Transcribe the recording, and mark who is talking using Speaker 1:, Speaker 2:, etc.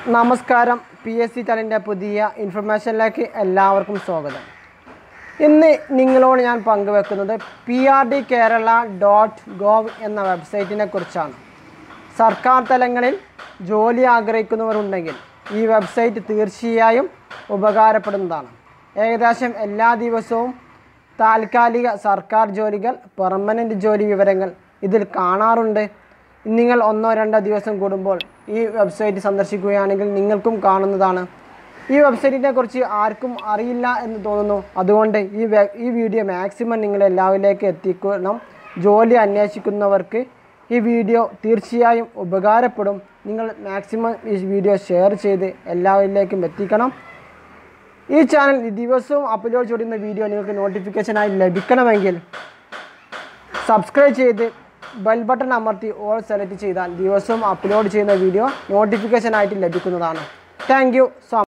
Speaker 1: നമസ്കാരം P S C ചാനലിൻ്റെ പുതിയ ഇൻഫർമേഷനിലേക്ക് എല്ലാവർക്കും സ്വാഗതം ഇന്ന് നിങ്ങളോട് ഞാൻ പങ്കുവെക്കുന്നത് P R D Kerala dot gov എന്ന വെബ്സൈറ്റിനെ കുറിച്ചാണ് സർക്കാർ തലങ്ങളിൽ ജോലി ആഗ്രഹിക്കുന്നവരുണ്ടെങ്കിൽ ഈ വെബ്സൈറ്റ് തീർച്ചയായും ഉപകാരപ്പെടുന്നതാണ് ഏകദേശം എല്ലാ ദിവസവും താൽക്കാലിക സർക്കാർ ജോലികൾ പെർമനൻ്റ് ജോലി വിവരങ്ങൾ ഇതിൽ കാണാറുണ്ട് നിങ്ങൾ ഒന്നോ രണ്ടോ ദിവസം കൂടുമ്പോൾ ഈ വെബ്സൈറ്റ് സന്ദർശിക്കുകയാണെങ്കിൽ നിങ്ങൾക്കും കാണുന്നതാണ് ഈ വെബ്സൈറ്റിനെ കുറിച്ച് ആർക്കും അറിയില്ല എന്ന് തോന്നുന്നു അതുകൊണ്ട് ഈ വെ- ഈ വീഡിയോ മാക്സിമം നിങ്ങൾ എല്ലാവരിലേക്ക് എത്തിക്കണം ജോലി അന്വേഷിക്കുന്നവർക്ക് ഈ വീഡിയോ തീർച്ചയായും ഉപകാരപ്പെടും നിങ്ങൾ മാക്സിമം ഈ വീഡിയോ ഷെയർ ചെയ്ത് എല്ലാവരിലേക്കും എത്തിക്കണം ഈ ചാനൽ ദിവസവും അപ്ലോഡ് ചെയ്യുന്ന വീഡിയോ നിങ്ങൾക്ക് നോട്ടിഫിക്കേഷനായി ലഭിക്കണമെങ്കിൽ സബ്സ്ക്രൈബ് ചെയ്ത് ബെൽ ബട്ടൺ അമർത്തി ഓൾ സെലക്ട് ചെയ്താൽ ദിവസവും അപ്ലോഡ് ചെയ്യുന്ന വീഡിയോ നോട്ടിഫിക്കേഷനായിട്ട് ലഭിക്കുന്നതാണ് താങ്ക് യു സോ